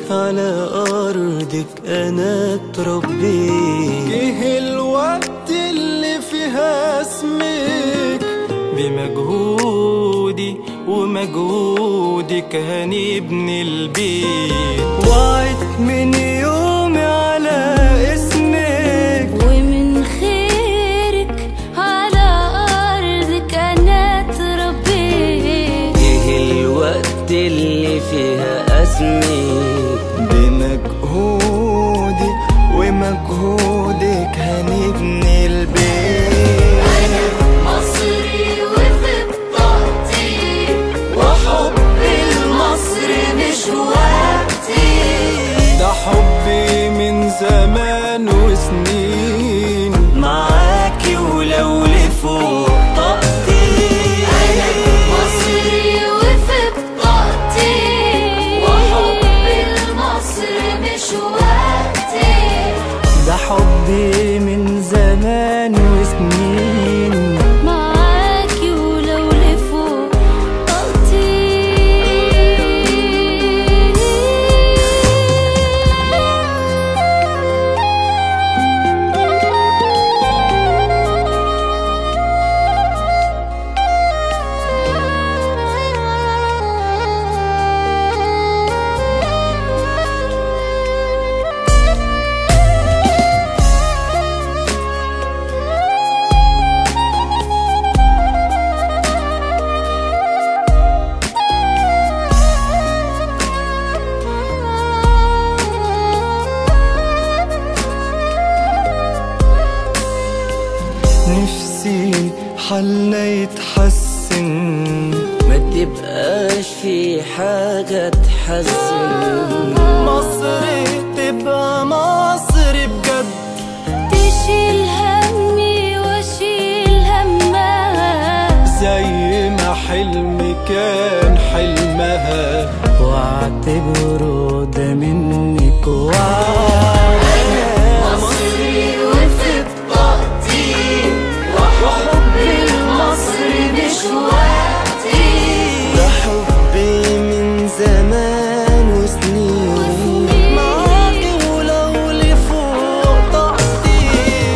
على أرضك أنا اتربيت جه الوقت اللي فيها اسمك بمجهودي ومجهودك هنبني البيت وعدت من يومي على اسمك ومن خيرك على أرضك أنا اتربيت جه الوقت اللي فيها اسمي بمجهودي ومجهودك هنبني البيت مصري وفي بطاقتي وحب المصر مش وقتي ده حبي من زمان وسنين معاكي ولو لفوق طاقتي مصري وفي بطاقتي وحب المصر مش وقتي ده حبي من زمان وسنين معاكي ولو لفوق نفسي حالنا يتحسن ما تبقاش في حاجة تحزن مصر تبقى مصر بجد تشيل همي واشيل همها زي ما حلمي كان حلمها واعتبره ده منك وعد مصري وفي بطاقتي وحب المصر مش وقتي ده حبي من زمان وسنين معاكي ولو لفوق طاقتي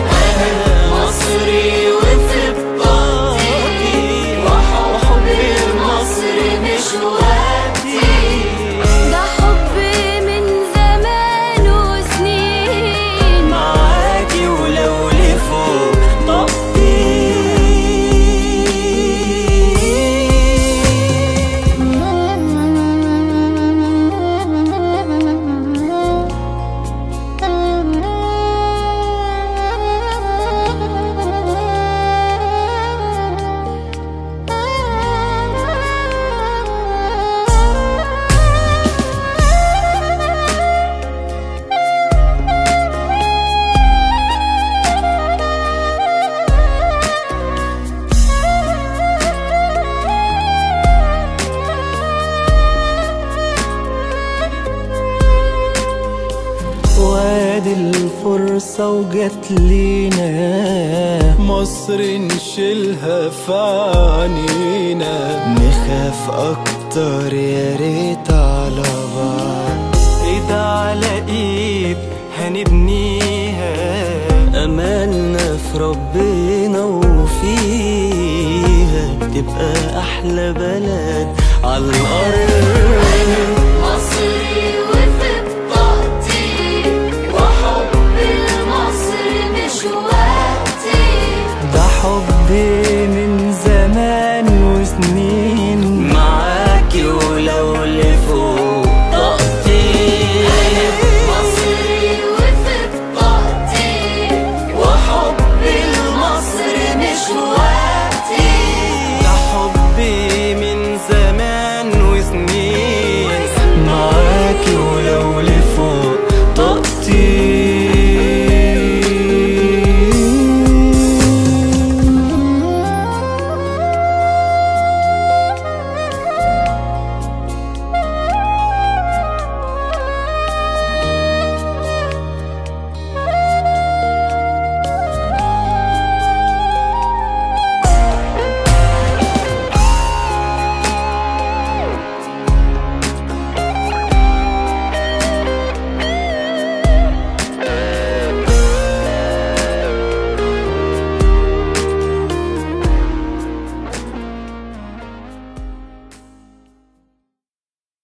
مصري وفي بطاقتي وحب المصر مش وقتي ده حبي من زمان وسنين معاكي ولو لفوق طاقتي وادي الفرصة وجت لينا مصر نشيلها في عنينا نخاف أكتر يا ريت على بعض إيد على إيد هنبنيها أملنا في ربنا وفيها تبقى أحلى بلد على الأرض